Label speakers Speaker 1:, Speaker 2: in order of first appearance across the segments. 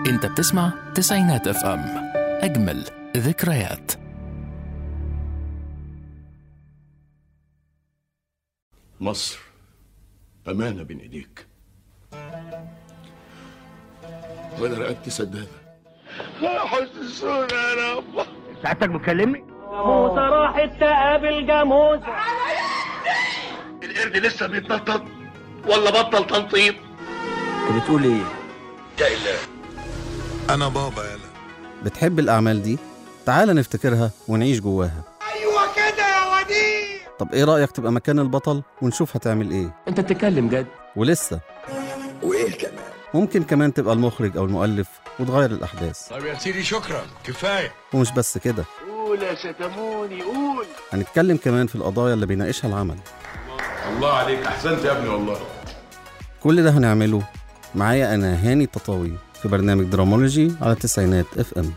Speaker 1: انت بتسمع تسعينات اف ام اجمل ذكريات
Speaker 2: مصر أمانة بين إيديك وأنا رقبتي سدادة حسسونا يا رب
Speaker 3: ساعتك بتكلمني
Speaker 4: موسى راحت تقابل جاموس
Speaker 2: القرد لسه بيتنطط ولا بطل تنطيط
Speaker 3: انت بتقول ايه
Speaker 2: يا إله
Speaker 5: أنا بابا يلا
Speaker 6: بتحب الأعمال دي؟ تعال نفتكرها ونعيش جواها
Speaker 5: أيوة كده يا وديع
Speaker 6: طب إيه رأيك تبقى مكان البطل ونشوف هتعمل إيه؟
Speaker 3: انت بتتكلم جد
Speaker 6: ولسه
Speaker 5: وإيه كمان
Speaker 6: ممكن كمان تبقى المخرج أو المؤلف وتغير الأحداث
Speaker 5: طب يا سيدي شكرا كفاية
Speaker 6: ومش بس كده
Speaker 2: قول يا شتموني قول
Speaker 6: هنتكلم كمان في القضايا اللي بيناقشها العمل
Speaker 2: الله عليك أحسنت يا ابني والله
Speaker 6: كل ده هنعمله معايا أنا هاني التطاوي في برنامج درامولوجي على التسعينات اف ام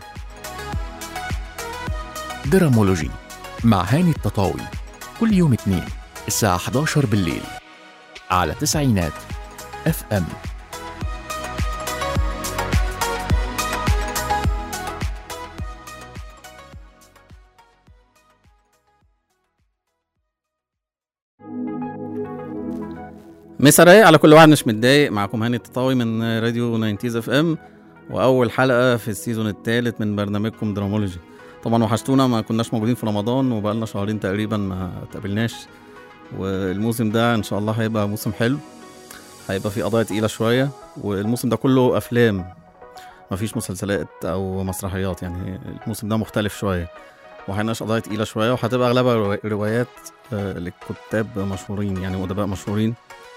Speaker 1: درامولوجي مع هاني التطاوي كل يوم اثنين الساعة 11 بالليل على تسعينات اف ام
Speaker 6: مسا رايق على كل واحد مش متضايق معاكم هاني التطاوي من راديو 90 اف ام واول حلقه في السيزون الثالث من برنامجكم درامولوجي طبعا وحشتونا ما كناش موجودين في رمضان وبقالنا شهرين تقريبا ما تقابلناش والموسم ده ان شاء الله هيبقى موسم حلو هيبقى فيه قضايا تقيله شويه والموسم ده كله افلام مفيش مسلسلات او مسرحيات يعني الموسم ده مختلف شويه وهناقش قضايا تقيله شويه وهتبقى اغلبها روا- روايات آه، لكتاب مشهورين يعني ادباء مشهورين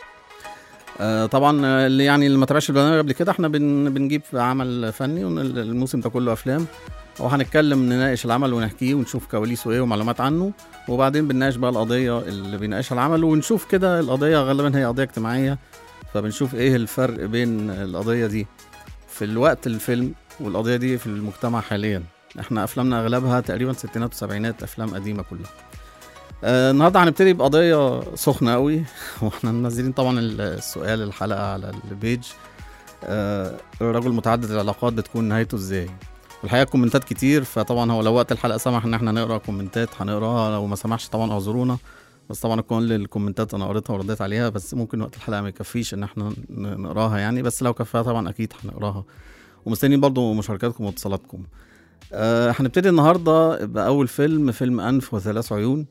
Speaker 6: آه، طبعا آه، اللي يعني اللي ما تابعش البرنامج قبل كده احنا بن بنجيب عمل فني والموسم ده كله افلام وهنتكلم نناقش العمل ونحكيه ونشوف كواليسه ايه ومعلومات عنه وبعدين بنناقش بقى القضيه اللي بيناقشها العمل ونشوف كده القضيه غالبا هي قضيه اجتماعيه فبنشوف ايه الفرق بين القضيه دي في الوقت الفيلم والقضيه دي في المجتمع حاليا احنا افلامنا اغلبها تقريبا ستينات وسبعينات افلام قديمه كلها آه النهارده هنبتدي بقضيه سخنه قوي واحنا منزلين طبعا السؤال الحلقه على البيج آه الرجل متعدد العلاقات بتكون نهايته ازاي والحقيقه كومنتات كتير فطبعا هو لو وقت الحلقه سمح ان احنا نقرا كومنتات هنقراها لو ما سمحش طبعا اعذرونا بس طبعا كل الكومنتات انا قريتها ورديت عليها بس ممكن وقت الحلقه ما يكفيش ان احنا ن- نقراها يعني بس لو كفاها طبعا اكيد هنقراها ومستنيين برضو مشاركاتكم واتصالاتكم آه هنبتدي النهارده باول فيلم فيلم انف وثلاث عيون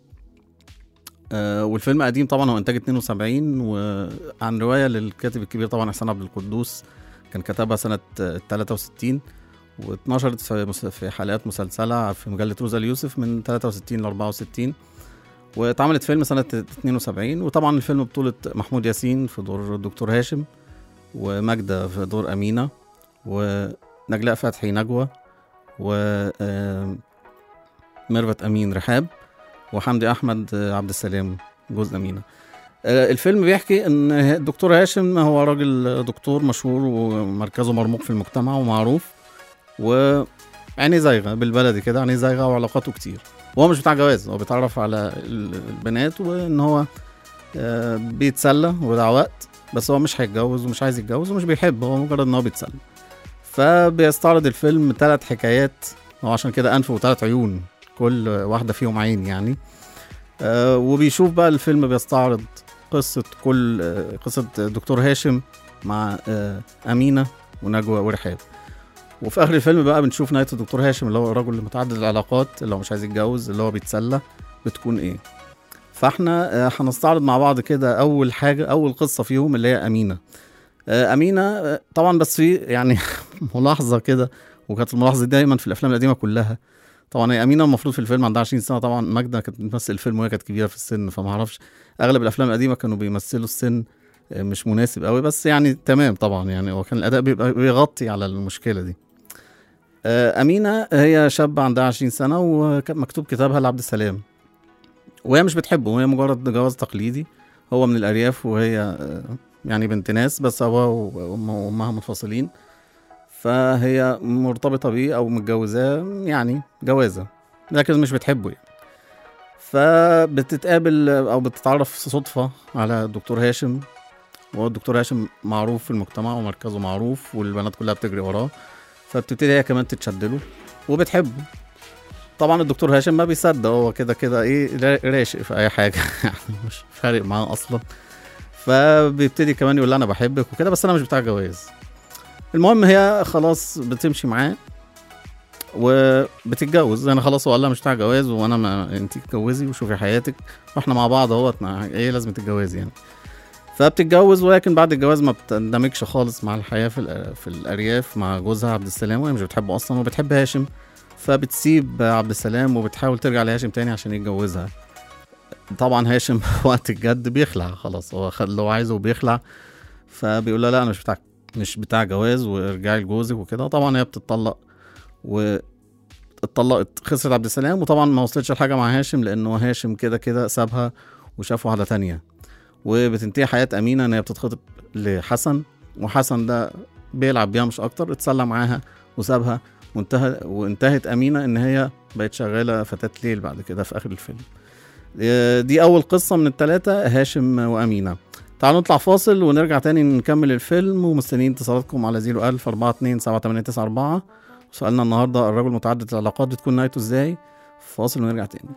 Speaker 6: آه والفيلم قديم طبعا هو انتاج 72 وعن روايه للكاتب الكبير طبعا احسان عبد القدوس كان كتبها سنه آه، 63 واتنشرت في مس- في حلقات مسلسله في مجله روزا اليوسف من 63 ل 64 واتعملت فيلم سنه 72 وطبعا الفيلم بطوله محمود ياسين في دور الدكتور هاشم وماجده في دور امينه ونجلاء فتحي نجوى و آه، ميرفت امين رحاب وحمدي احمد آه، عبد السلام جوز امينه آه، الفيلم بيحكي ان الدكتور هاشم هو راجل دكتور مشهور ومركزه مرموق في المجتمع ومعروف وعينيه زايغه بالبلدي كده عينيه زايغه وعلاقاته كتير وهو مش بتاع جواز هو بيتعرف على ال- البنات وان هو آه، بيتسلى وده وقت بس هو مش هيتجوز ومش عايز يتجوز ومش بيحب هو مجرد ان هو بيتسلى فبيستعرض الفيلم ثلاث حكايات هو عشان كده انف وثلاث عيون كل واحده فيهم عين يعني آه وبيشوف بقى الفيلم بيستعرض قصه كل آه قصه دكتور هاشم مع آه امينه ونجوى ورحاب وفي اخر الفيلم بقى بنشوف نهايه الدكتور هاشم اللي هو الرجل متعدد العلاقات اللي هو مش عايز يتجوز اللي هو بيتسلى بتكون ايه فاحنا آه، هنستعرض مع بعض كده اول حاجه اول قصه فيهم اللي هي امينه آه، امينه آه، طبعا بس في يعني ملاحظه كده وكانت الملاحظه دي دايما في الافلام القديمه كلها طبعا هي امينه المفروض في الفيلم عندها 20 سنه طبعا ماجده كانت بتمثل الفيلم وهي كانت كبيره في السن فما اعرفش اغلب الافلام القديمه كانوا بيمثلوا السن آه، مش مناسب قوي بس يعني تمام طبعا يعني هو كان الاداء بيبقى بيغطي على المشكله دي آه، امينه هي شابه عندها 20 سنه وكان مكتوب كتابها لعبد السلام وهي مش بتحبه وهي مجرد جواز تقليدي هو من الارياف وهي آه، يعني بنت ناس بس ابوها وأمها وامها منفصلين فهي مرتبطه بيه او متجوزاه يعني جوازه لكن مش بتحبه يعني فبتتقابل او بتتعرف صدفه على الدكتور هاشم وهو الدكتور هاشم معروف في المجتمع ومركزه معروف والبنات كلها بتجري وراه فبتبتدي هي كمان تتشدله وبتحبه طبعا الدكتور هاشم ما بيصدق هو كده كده ايه را- راشق في اي حاجه يعني مش فارق معاه اصلا فبيبتدي كمان يقول لها انا بحبك وكده بس انا مش بتاع جواز المهم هي خلاص بتمشي معاه وبتتجوز انا خلاص هو قال لها مش بتاع جواز وانا ما انت اتجوزي وشوفي حياتك واحنا مع بعض اهوت ما- ايه لازم تتجوزي يعني فبتتجوز ولكن بعد الجواز ما بتندمجش خالص مع الحياه في الأ- في الارياف مع جوزها عبد السلام وهي مش بتحبه اصلا وبتحب هاشم فبتسيب عبد السلام وبتحاول ترجع لهاشم تاني عشان يتجوزها طبعا هاشم وقت الجد بيخلع خلاص هو خد اللي هو عايزه وبيخلع فبيقول لها لا انا مش بتاع مش بتاع جواز وارجعي لجوزك وكده طبعا هي بتطلق و اتطلقت خسرت عبد السلام وطبعا ما وصلتش لحاجه مع هاشم لانه هاشم كده كده سابها وشاف واحده تانية وبتنتهي حياه امينه ان هي بتتخطب لحسن وحسن ده بيلعب بيها مش اكتر اتسلى معاها وسابها وانتهى وانتهت امينه ان هي بقت شغاله فتاه ليل بعد كده في اخر الفيلم آه، دي اول قصه من الثلاثه هاشم وامينه تعالوا نطلع فاصل ونرجع تاني نكمل الفيلم ومستنيين اتصالاتكم على 01000 42 7894 سؤالنا النهارده الرجل متعدد العلاقات بتكون نهايته ازاي فاصل ونرجع تاني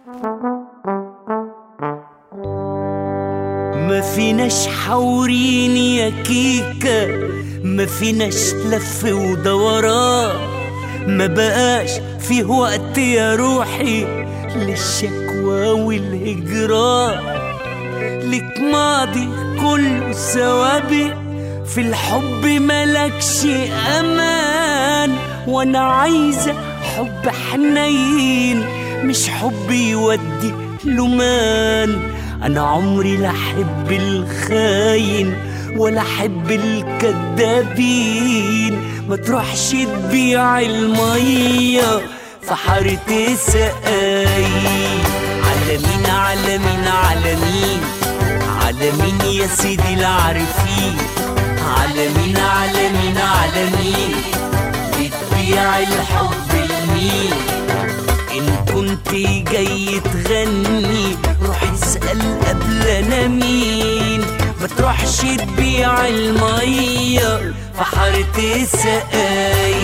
Speaker 7: ما فيناش حورين يا كيكة ما فيناش لف ودوران ما بقاش فيه وقت يا روحي للشكوى والهجران لك ماضي كله سوابق في الحب ملكش امان وانا عايزه حب حنين مش حب يودي لمان انا عمري لا احب الخاين ولا احب الكدابين ما تروحش تبيع الميه في حارة سقاي على مين على مين على مين على مين يا سيدي العارفين على مين على مين على مين بتبيع الحب لمين إن كنت جاي تغني روح اسأل قبل أنا مين ما تروحش تبيع المية في حارة السقاي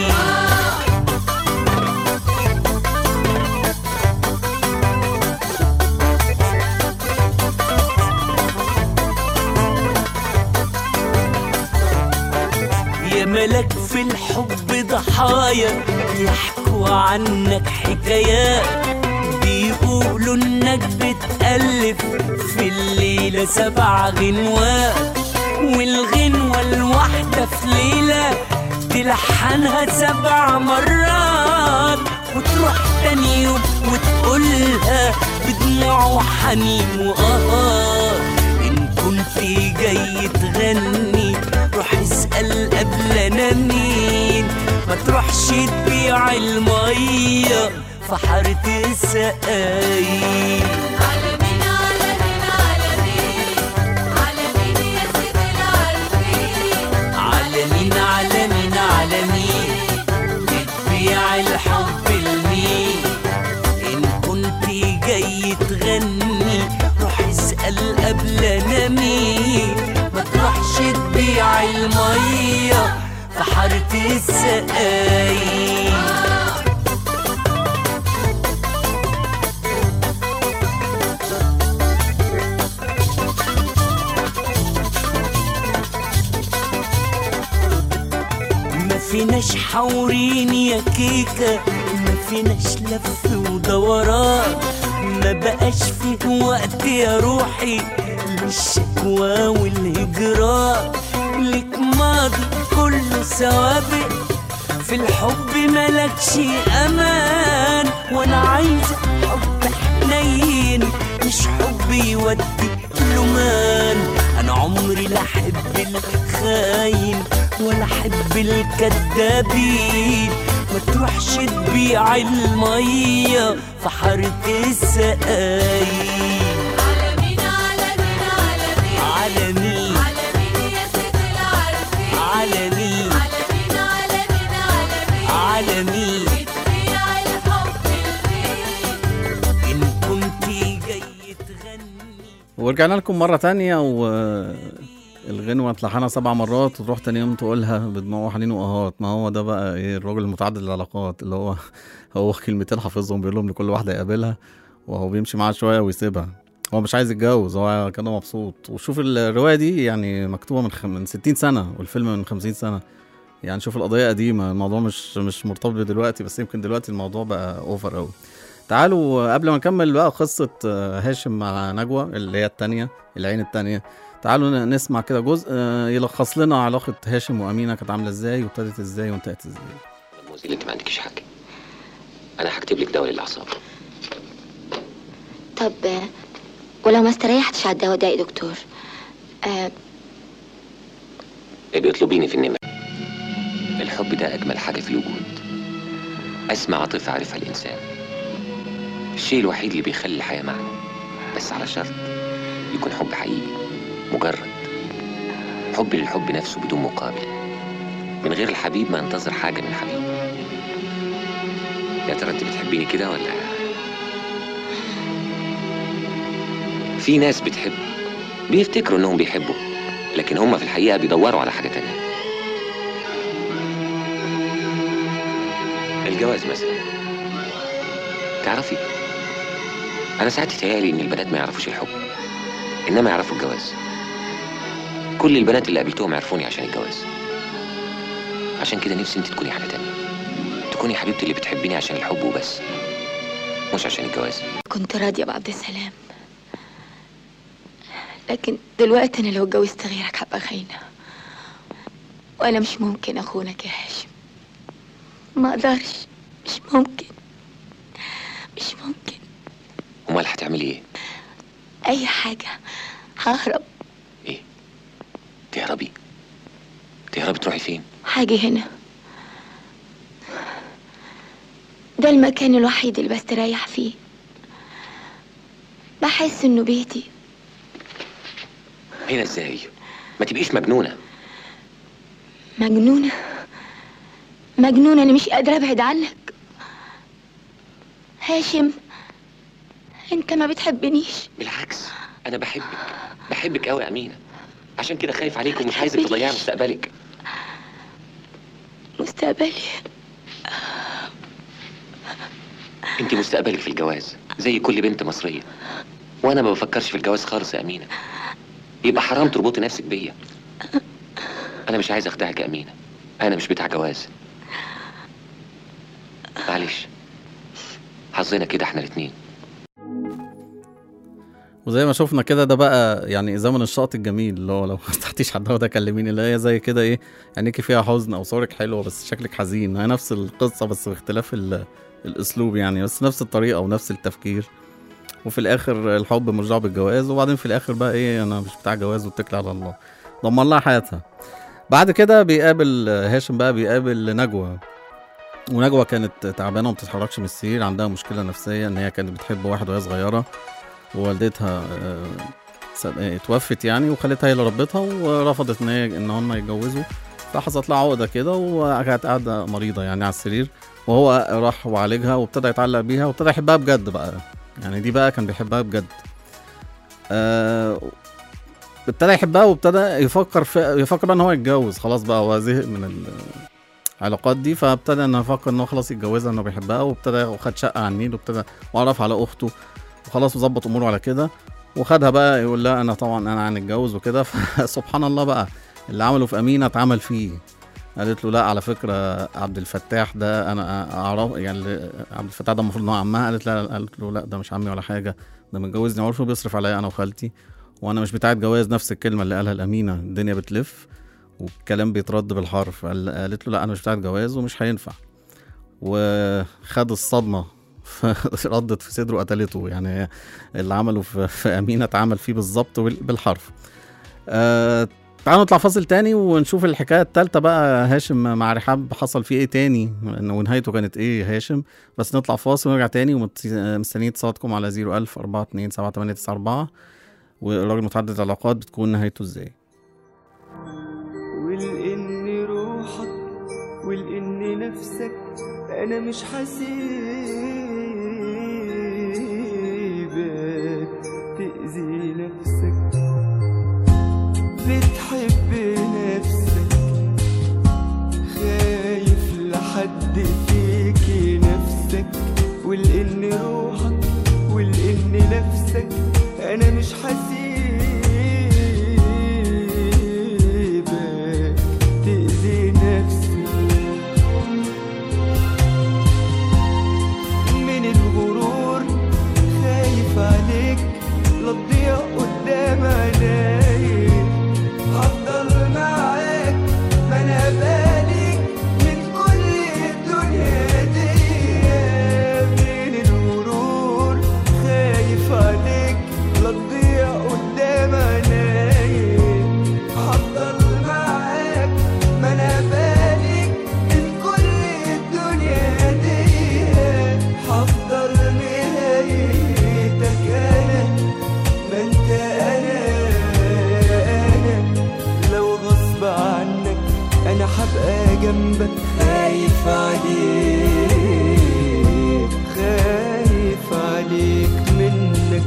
Speaker 7: يا ملك في الحب ضحايا يحكوا عنك حكايات بيقولوا انك بتألف في الليلة سبع غنوات والغنوة الواحدة في ليلة تلحنها سبع مرات وتروح تاني يوم وتقولها بدموع وحنين وقهار إن كنت جاي تغني روح اسأل قبل أنا مين ما تروحش تبيع المية في حارة السقاي
Speaker 8: على مين على مين على مين على مين يا سيدي العارفين
Speaker 7: على مين على مين على مين بتبيع الحب لمين إن كنت جاي تغني روح اسأل قبل أنا مين ما تروحش تبيع المية في حارة السقاي ما فيناش حورين يا كيكة ما فيناش لف ودوران ما بقاش فيه وقت يا روحي للشكوى والهجران لك ماضي كله سوابق في الحب ملكش امان وانا عايزه حب حنين مش حب يودي لمان انا عمري لا احب الخاين ولا احب الكدابين ما تروحش تبيع الميه في حارة السقاي
Speaker 8: على مين على مين على مين
Speaker 7: على مين
Speaker 8: على مين يا سيدي العارفين
Speaker 7: على مين
Speaker 8: على مين على مين على مين
Speaker 7: على مين
Speaker 8: بتبيع الحب لمين
Speaker 7: ان كنت جاي تغني
Speaker 6: ورجعنا لكم مرة تانية الغنوة تلحنها سبع مرات وتروح تاني يوم تقولها بدموع وحنين وآهات ما هو ده بقى ايه الراجل المتعدد العلاقات اللي هو هو كلمتين حافظهم بيقول لهم لكل واحدة يقابلها وهو بيمشي معاها شوية ويسيبها هو مش عايز يتجوز هو كان مبسوط وشوف الرواية دي يعني مكتوبة من خم... من 60 سنة والفيلم من 50 سنة يعني شوف القضية قديمة الموضوع مش مش مرتبط بدلوقتي بس يمكن دلوقتي الموضوع بقى اوفر قوي تعالوا قبل ما نكمل بقى قصة آه، هاشم مع نجوى اللي هي التانية العين التانية تعالوا ن- نسمع كده جزء آه، يلخص لنا علاقة هاشم وأمينة كانت عاملة ازاي وابتدت ازاي وانتهت ازاي
Speaker 9: مدموزيل انت ما عندكيش حاجه انا هكتب لك دواء للاعصاب
Speaker 10: طب آه، ولو ما استريحتش على الدواء ده يا دكتور آه
Speaker 9: ابقي اطلبيني في النمر الحب ده اجمل حاجه في الوجود اسمى عاطفه عارفها الانسان الشيء الوحيد اللي بيخلي الحياه معنى بس على شرط يكون حب حقيقي مجرد حب للحب نفسه بدون مقابل من غير الحبيب ما ينتظر حاجه من الحبيب يا ترى انت بتحبيني كده ولا في ناس بتحب بيفتكروا انهم بيحبوا لكن هم في الحقيقه بيدوروا على حاجه تانية الجواز مثلا تعرفي انا ساعات يتهيألي ان البنات ما يعرفوش الحب انما يعرفوا الجواز كل البنات اللي قابلتهم عرفوني عشان الجواز عشان كده نفسي انت تكوني حاجه تانية تكوني حبيبتي اللي بتحبيني عشان الحب وبس مش عشان الجواز
Speaker 10: كنت راضية بعبد السلام لكن دلوقتي أنا لو اتجوزت غيرك هبقى خاينة وأنا مش ممكن أخونك يا هاشم ما أقدرش مش ممكن مش ممكن
Speaker 9: امال هتعملي ايه
Speaker 10: أي حاجة ههرب
Speaker 9: تهربي تهربي تروحي فين
Speaker 10: حاجة هنا ده المكان الوحيد اللي بستريح فيه بحس إنه بيتي
Speaker 9: هنا ازاي ما تبقيش مجنونه
Speaker 10: مجنونة مجنونة أنا مش قادرة أبعد عنك هاشم أنت ما بتحبنيش
Speaker 9: بالعكس انا بحبك بحبك قوي يا امينه عشان كده خايف عليك ومش عايزك تضيعي مستقبلك
Speaker 10: مستقبلي
Speaker 9: انت مستقبلك في الجواز زي كل بنت مصريه وانا ما بفكرش في الجواز خالص يا امينه يبقى حرام تربطي نفسك بيا انا مش عايز اخدعك يا امينه انا مش بتاع جواز معلش حظنا كده احنا الاتنين
Speaker 6: وزي ما شفنا كده ده بقى يعني زمن الشاط الجميل اللي هو لو ما فتحتيش على الدواء ده كلميني اللي هي زي كده ايه عينيكي فيها حزن او صورك حلوه بس شكلك حزين هي نفس القصه بس باختلاف ال- الاسلوب يعني بس نفس الطريقه ونفس التفكير وفي الاخر الحب مش دعوه بالجواز وبعدين في الاخر بقى ايه انا مش بتاع جواز واتكل على الله دمر لها حياتها بعد كده بيقابل هاشم بقى بيقابل نجوى ونجوى كانت تعبانه وما بتتحركش من السرير عندها مشكله نفسيه ان هي كانت بتحب واحد وهي صغيره ووالدتها آه، سب- آه، اتوفت يعني وخالتها هي اللي ربتها ورفضت ان هي ان هم يتجوزوا فحصلت لها عقده كده وكانت قاعده مريضه يعني على السرير وهو راح وعالجها وابتدى يتعلق بيها وابتدى يحبها بجد بقى يعني دي بقى كان بيحبها بجد آه ابتدى يحبها وابتدى يفكر في يفكر بقى ان هو يتجوز خلاص بقى هو زهق من ال- العلاقات دي فابتدى انه يفكر ان هو خلاص يتجوزها انه بيحبها وابتدى وخد شقه على النيل وابتدى وعرف على اخته وخلاص وظبط اموره على كده وخدها بقى يقول لها انا طبعا انا هنتجوز وكده فسبحان الله بقى اللي عمله في امينه اتعمل فيه قالت له لا على فكره عبد الفتاح ده انا اعرف يعني عبد الفتاح ده المفروض ان هو عمها قالت لا قالت له لا ده مش عمي ولا حاجه ده متجوزني عرفه بيصرف عليا انا وخالتي وانا مش بتاعت جواز نفس الكلمه اللي قالها الامينه الدنيا بتلف والكلام بيترد بالحرف قال- قالت له لا انا مش بتاعت جواز ومش هينفع وخد الصدمه ردت في صدره قتلته يعني اللي عمله في, في امينه اتعمل فيه بالظبط بال- بالحرف آه تعالوا نطلع فاصل تاني ونشوف الحكايه التالتة بقى هاشم مع رحاب حصل فيه ايه تاني ونهايته كانت ايه هاشم بس نطلع فاصل ونرجع تاني ومستنيين اتصالاتكم على 01000 42 7894 والراجل متعدد العلاقات بتكون نهايته ازاي
Speaker 7: ولإن روحك ولإن نفسك أنا مش حسيبك تأذي نفسك بتحب بنفسك خايف لحد فيك نفسك ولإن روحك ولإن نفسك أنا مش هسيبك تأذي نفسك من الغرور خايف عليك لا تضيع قدام عينيا هفضل معاك ما انا بالك من كل الدنيا دي من الغرور خايف عليك لا تضيع قدام عينيا هفضل معاك ما انا بالك من كل الدنيا دي هفضل نهايتك انا ما انت انا انا لو غصب عنك انا هبقى جنبك خايف عليك خايف عليك منك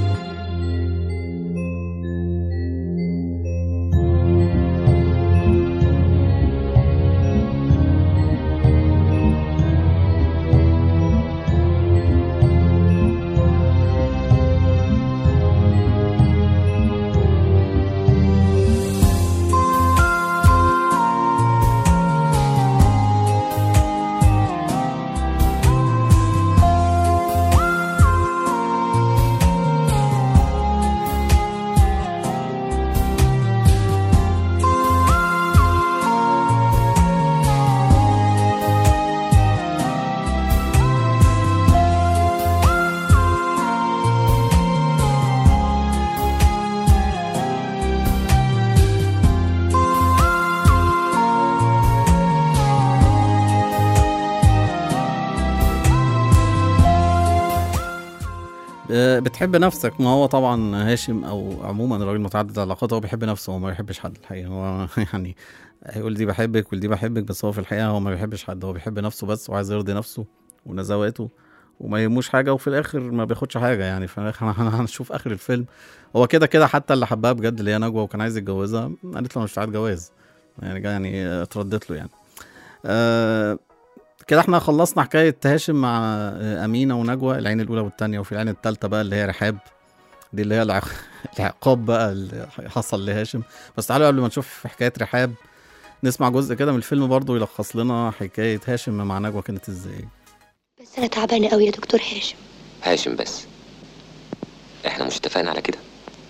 Speaker 6: آه، بتحب نفسك ما هو طبعا هاشم او عموما الراجل متعدد العلاقات هو بيحب نفسه هو ما بيحبش حد الحقيقه هو يعني هيقول دي بحبك ودي بحبك بس هو في الحقيقه هو ما بيحبش حد هو بيحب نفسه بس وعايز يرضي نفسه ونزواته وما يهموش حاجه وفي الاخر ما بياخدش حاجه يعني في الاخر هنشوف اخر الفيلم هو كده كده حتى اللي حبها بجد اللي هي نجوى وكان عايز يتجوزها قالت له مش بتاعت جواز يعني جا- يعني آه، اتردت له يعني آه كده احنا خلصنا حكايه هاشم مع آه، امينه ونجوى العين الاولى والثانيه وفي العين الثالثه بقى اللي هي رحاب دي اللي هي العق- العقاب بقى اللي حصل لهاشم بس تعالوا قبل ما نشوف حكايه رحاب نسمع جزء كده من الفيلم برضو يلخص لنا حكايه هاشم مع نجوى كانت ازاي
Speaker 10: بس انا تعبانه قوي يا دكتور هاشم
Speaker 9: هاشم بس احنا مش اتفقنا على كده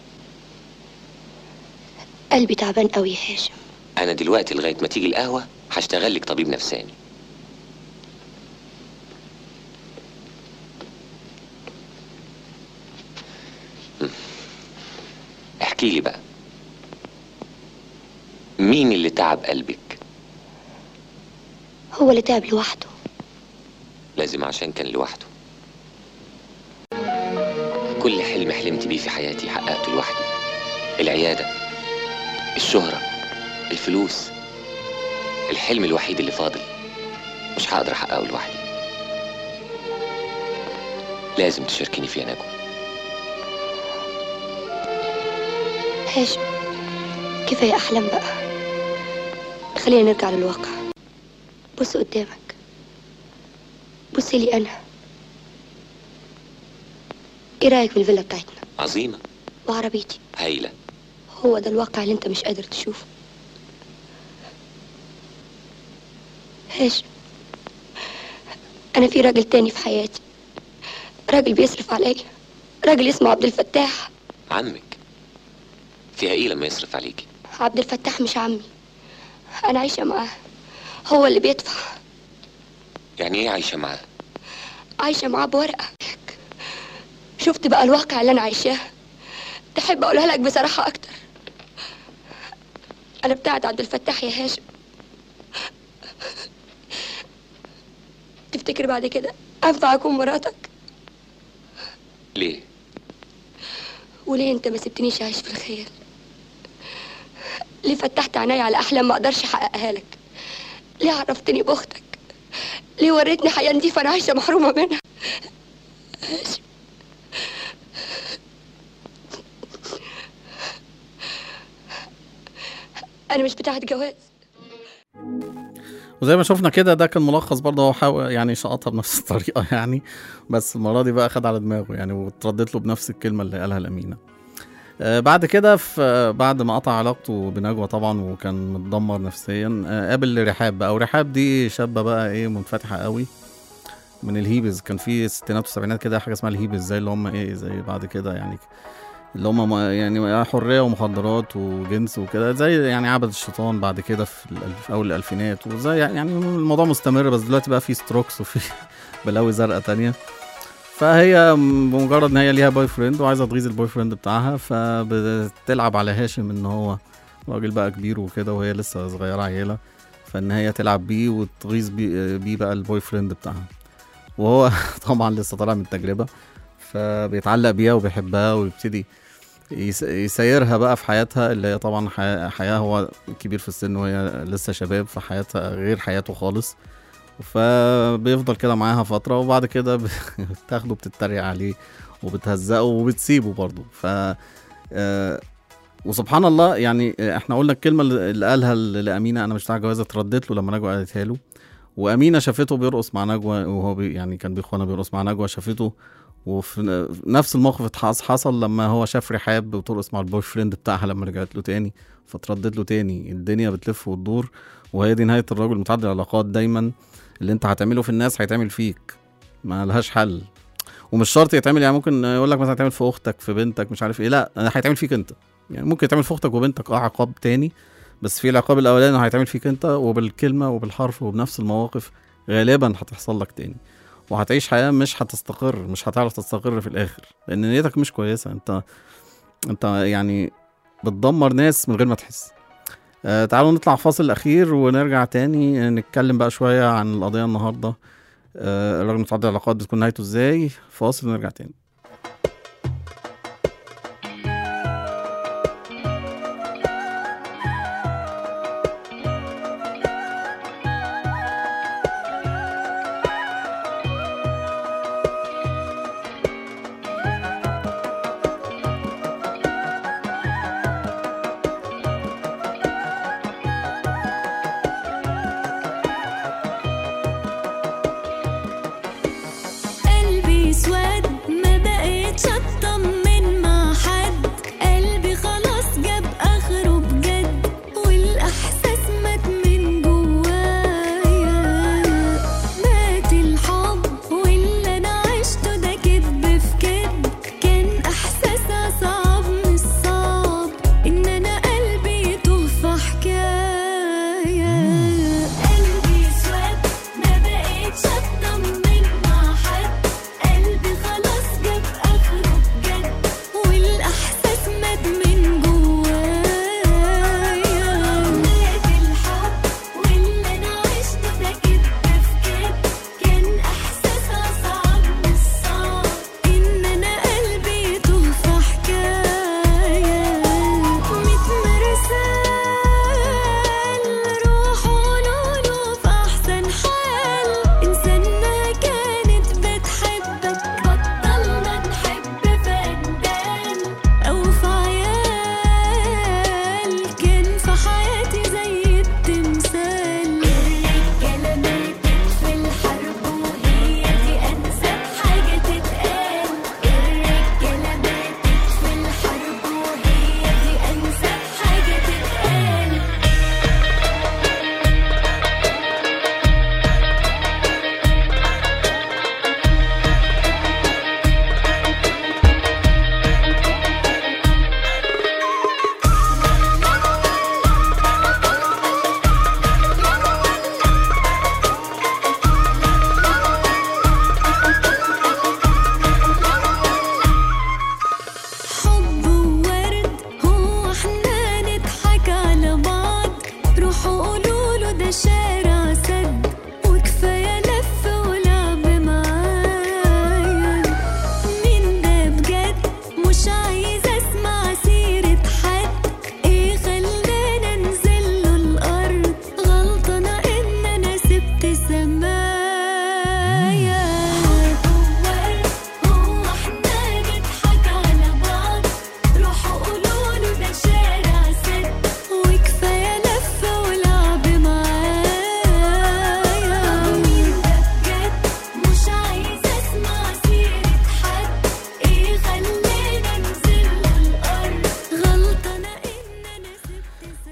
Speaker 10: قلبي تعبان قوي يا هاشم
Speaker 9: انا دلوقتي لغايه ما تيجي القهوه هشتغل لك طبيب نفساني هم. احكي لي بقى مين اللي تعب قلبك
Speaker 10: هو اللي تعب لوحده
Speaker 9: لازم عشان كان لوحده كل حلم حلمت بيه في حياتي حققته لوحدي العيادة الشهرة الفلوس الحلم الوحيد اللي فاضل مش هقدر احققه لوحدي لازم تشاركيني فيه يا نجوى
Speaker 10: هاشم كفايه احلام بقى خلينا نرجع للواقع بص قدامك بص لي انا ايه رايك في الفيلا بتاعتنا
Speaker 9: عظيمة
Speaker 10: وعربيتي
Speaker 9: هايلة
Speaker 10: هو ده الواقع اللي انت مش قادر تشوفه هاشم انا في راجل تاني في حياتي راجل بيصرف عليا راجل اسمه عبد الفتاح
Speaker 9: عمك فيها ايه لما يصرف عليكي
Speaker 10: عبد الفتاح مش عمي انا عايشه معاه هو اللي بيدفع
Speaker 9: يعني ايه عايشة معاه
Speaker 10: عايشه معاه بورقه شفت بقى الواقع اللي انا عايشاه تحب اقولها لك بصراحه اكتر انا بتاعت عبد الفتاح يا هاشم تفتكر بعد كده انفع اكون مراتك
Speaker 9: ليه
Speaker 10: وليه انت ما سبتنيش اعيش في الخيال ليه فتحت عيني على احلام ما اقدرش احققها لك ليه عرفتني باختك ليه وريتني حياه نضيفه انا عايشه محرومه منها هاشم انا مش بتاعت جواز
Speaker 6: وزي ما شفنا كده ده كان ملخص برضه هو حاول يعني شقطها بنفس الطريقه يعني بس المره دي بقى خد على دماغه يعني واتردت له بنفس الكلمه اللي قالها الامينه آه بعد كده في آه، بعد ما قطع علاقته بنجوى طبعا وكان متدمر نفسيا آه قابل رحاب بقى ورحاب دي شابه بقى ايه منفتحه قوي من الهيبز كان في الستينات والسبعينات كده حاجه اسمها الهيبز زي اللي هم ايه زي بعد كده يعني اللي هم ما- يعني حريه ومخدرات وجنس وكده زي يعني عبد الشيطان بعد كده في, الألف- في اول الالفينات وزي يعني الموضوع مستمر بس دلوقتي بقى في ستروكس وفي بلاوي زرقاء تانية فهي بمجرد ان هي ليها بوي فريند وعايزه تغيظ البوي فريند بتاعها فبتلعب على هاشم ان هو راجل بقى كبير وكده وهي لسه صغيره عيله فان هي تلعب بيه وتغيظ بيه, بيه بقى البوي فريند بتاعها وهو طبعا لسه طالع من التجربه فبيتعلق بيها وبيحبها ويبتدي يس- يسيرها بقى في حياتها اللي هي طبعا حياة, حياة هو كبير في السن وهي لسه شباب فحياتها غير حياته خالص فبيفضل كده معاها فترة وبعد كده ب- بتاخده بتتريق عليه وبتهزقه وبتسيبه برضه ف آه، وسبحان الله يعني آه، احنا قلنا الكلمة اللي اللي قالها ل- لأمينة أنا مش بتاع جوازة اتردت له لما نجوى قالتها له وأمينة شافته بيرقص مع نجوى وهو بي يعني كان بيخوانا بيرقص مع نجوى شافته وفي ن- نفس الموقف اتحص- حصل لما هو شاف رحاب بترقص مع البوي فريند بتاعها لما رجعت له تاني فتردد له تاني الدنيا بتلف وتدور وهي دي نهايه الرجل متعدد العلاقات دايما اللي انت هتعمله في الناس هيتعمل فيك ما لهاش حل ومش شرط يتعمل يعني ممكن يقول لك مثلا هيتعمل في اختك في بنتك مش عارف ايه لا هيتعمل فيك انت يعني ممكن يتعمل في اختك وبنتك اه عقاب تاني بس في العقاب الاولاني هيتعمل فيك انت وبالكلمه وبالحرف وبنفس المواقف غالبا هتحصل لك تاني وهتعيش حياه مش هتستقر مش هتعرف تستقر في الاخر لان نيتك مش كويسه انت انت يعني بتدمر ناس من غير ما تحس آه تعالوا نطلع فاصل اخير ونرجع تاني نتكلم بقى شويه عن القضيه النهارده آه الراجل متعدد العلاقات بتكون نهايته ازاي فاصل ونرجع تاني
Speaker 8: قلبي اسود ما بقيتش اطمن مع حد قلبي خلاص جاب اخره بجد والاحساس مات من جوايا مات الحب واللي انا عشته ده كدب في كدب كان احساس اصعب من الصعب ان انا قلبي يتوه في حكايه قلبي اسود ما بقيتش اطمن مع حد قلبي خلاص جاب اخره بجد والاحساس مات من جوايا مات الحب واللي انا عشته ده كدب في كدب كان احساس اصعب من الصعب ان انا قلبي يتوه في حكايه ميت مرسال روحه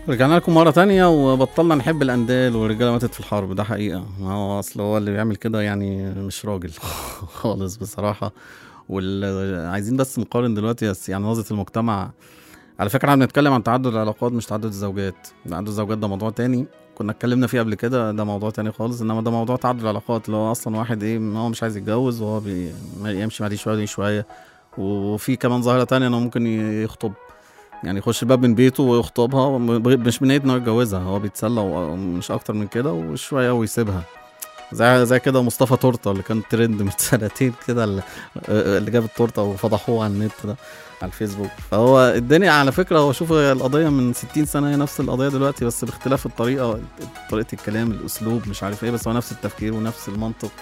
Speaker 6: رجعنا لكم مرة تانية وبطلنا نحب الأندال والرجالة ماتت في الحرب ده حقيقة ما هو أصل هو اللي بيعمل كده يعني مش راجل خالص بصراحة وال... عايزين بس نقارن دلوقتي بس يعني نظرة المجتمع على فكرة احنا بنتكلم عن تعدد العلاقات مش تعدد الزوجات تعدد الزوجات ده موضوع تاني كنا اتكلمنا فيه قبل كده ده موضوع تاني خالص انما ده موضوع تعدد العلاقات اللي هو اصلا واحد ايه ما هو مش عايز يتجوز وهو بي... ما يمشي مع دي شويه ودي شويه وفي كمان ظاهره تانية انه ممكن يخطب يعني يخش الباب من بيته ويخطبها م- مش من نية انه يتجوزها هو بيتسلى ومش اكتر من كده وشويه ويسيبها زي زي كده مصطفى تورته اللي كان ترند من سنتين كده اللي, اللي جاب التورته وفضحوه على النت ده على الفيسبوك فهو الدنيا على فكره هو شوف القضيه من 60 سنه هي نفس القضيه دلوقتي بس باختلاف الطريقه طريقه الكلام الاسلوب مش عارف ايه بس هو نفس التفكير ونفس المنطق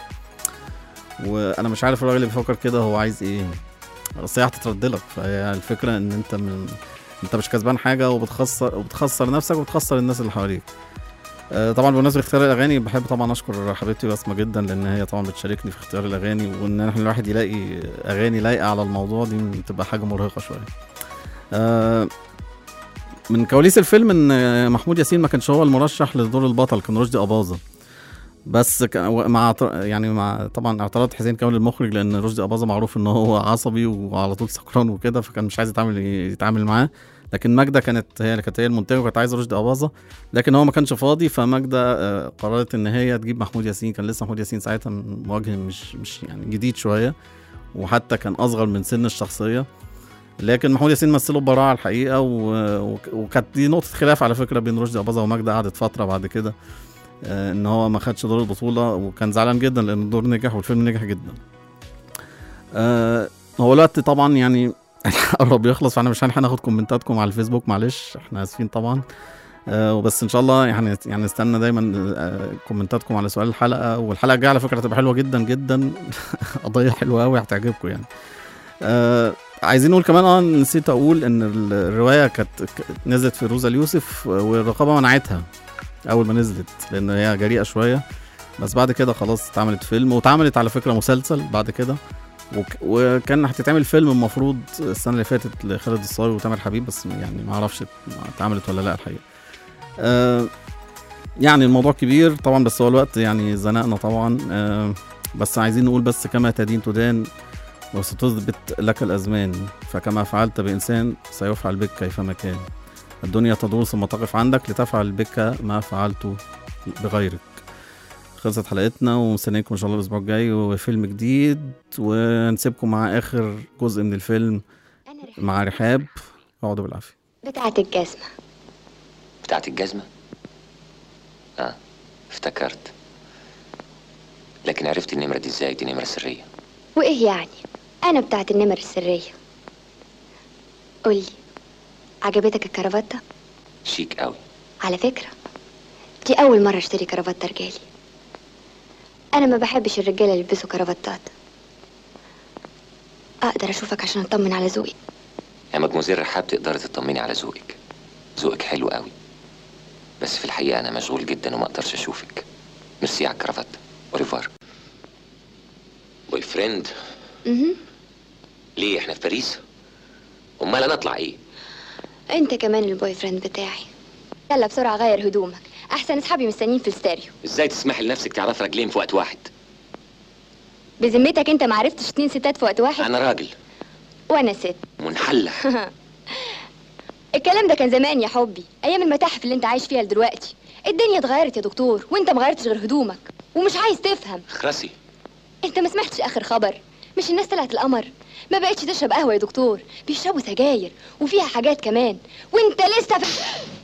Speaker 6: وانا مش عارف الراجل اللي بيفكر كده هو عايز ايه بس هي هتترد لك فهي الفكره ان انت من انت مش كسبان حاجه وبتخسر وبتخسر نفسك وبتخسر الناس اللي حواليك آه، طبعا بمناسبه اختيار الاغاني بحب طبعا اشكر حبيبتي بسمه جدا لان هي طبعا بتشاركني في اختيار الاغاني وان احنا الواحد يلاقي اغاني لايقه على الموضوع دي بتبقى حاجه مرهقه شويه آه، من كواليس الفيلم ان محمود ياسين ما كانش هو المرشح لدور البطل كان رشدي اباظه بس كان مع اعت- يعني مع طبعا اعتراض حسين كامل المخرج لان رشدي اباظه معروف ان هو عصبي وعلى طول سكران وكده فكان مش عايز يتعامل يتعامل معاه لكن ماجده كانت هي اللي كانت هي المنتجه وكانت عايزه رشدي اباظه لكن هو ما كانش فاضي فماجده آه، قررت ان هي تجيب محمود ياسين كان لسه محمود ياسين ساعتها مواجه مش مش يعني جديد شويه وحتى كان اصغر من سن الشخصيه لكن محمود ياسين مثله ببراعه الحقيقه و- وك- وكانت دي نقطه خلاف على فكره بين رشدي اباظه وماجده قعدت فتره بعد كده آه، ان هو ما خدش دور البطوله وكان زعلان جدا لان الدور نجح والفيلم نجح جدا آه، هو الوقت طبعا يعني قرب يخلص فاحنا مش هناخد كومنتاتكم على الفيسبوك معلش احنا اسفين طبعا آه، وبس ان شاء الله يعني يعني نستنى دايما آه، كومنتاتكم على سؤال الحلقه والحلقه الجايه على فكره هتبقى حلوه جدا جدا قضيه حلوه قوي هتعجبكم يعني آه عايزين نقول كمان اه نسيت اقول ان ال- الروايه كانت ك- نزلت في روزا اليوسف والرقابه منعتها اول ما نزلت لان هي جريئه شويه بس بعد كده خلاص اتعملت فيلم واتعملت على فكره مسلسل بعد كده وك وكان هتتعمل فيلم المفروض السنه اللي فاتت لخالد الصاوي وتامر حبيب بس يعني ما اعرفش اتعملت ولا لا الحقيقه آه يعني الموضوع كبير طبعا بس هو الوقت يعني زنقنا طبعا آه بس عايزين نقول بس كما تدين تدان وستثبت لك الأزمان فكما فعلت بإنسان سيفعل بك كيفما كان الدنيا تدور ثم تقف عندك لتفعل بك ما فعلت بغيرك خلصت حلقتنا ومستنيكم ان شاء الله الاسبوع الجاي وفيلم جديد ونسيبكم مع اخر جزء من الفيلم مع رحاب اقعدوا بالعافيه
Speaker 10: بتاعة الجزمة
Speaker 9: بتاعت الجزمة اه افتكرت لكن عرفت النمرة دي ازاي دي نمرة سرية
Speaker 10: وإيه يعني أنا بتاعة النمر السرية قولي عجبتك الكرافتة
Speaker 9: شيك قوي
Speaker 10: على فكرة دي أول مرة أشتري كرافتة رجالي أنا ما بحبش الرجالة اللي يلبسوا كرافتات أقدر أشوفك عشان أطمن على ذوقي
Speaker 9: يا مدموزيل رحاب تقدري تطمني على ذوقك ذوقك حلو قوي بس في الحقيقة أنا مشغول جدا وما أقدرش أشوفك ميرسي على الكرافات أوريفار بوي فريند
Speaker 10: مهم.
Speaker 9: ليه احنا في باريس امال انا اطلع ايه
Speaker 10: أنت كمان البوي فريند بتاعي يلا بسرعة غير هدومك أحسن أصحابي مستنيين في الاستاريو
Speaker 9: ازاي تسمحي لنفسك تعرف رجلين في وقت واحد
Speaker 10: بذمتك أنت معرفتش اتنين ستات في وقت واحد
Speaker 9: انا راجل
Speaker 10: وأنا ست
Speaker 9: منحلة
Speaker 10: الكلام ده كان زمان يا حبي ايام المتاحف اللي انت عايش فيها دلوقتي الدنيا اتغيرت يا دكتور وانت ما غيرتش غير هدومك ومش عايز تفهم
Speaker 9: اخرسي
Speaker 10: انت ما سمعتش اخر خبر مش الناس طلعت القمر ما بقتش تشرب قهوه يا دكتور بيشربوا سجاير وفيها حاجات كمان وانت لسه في...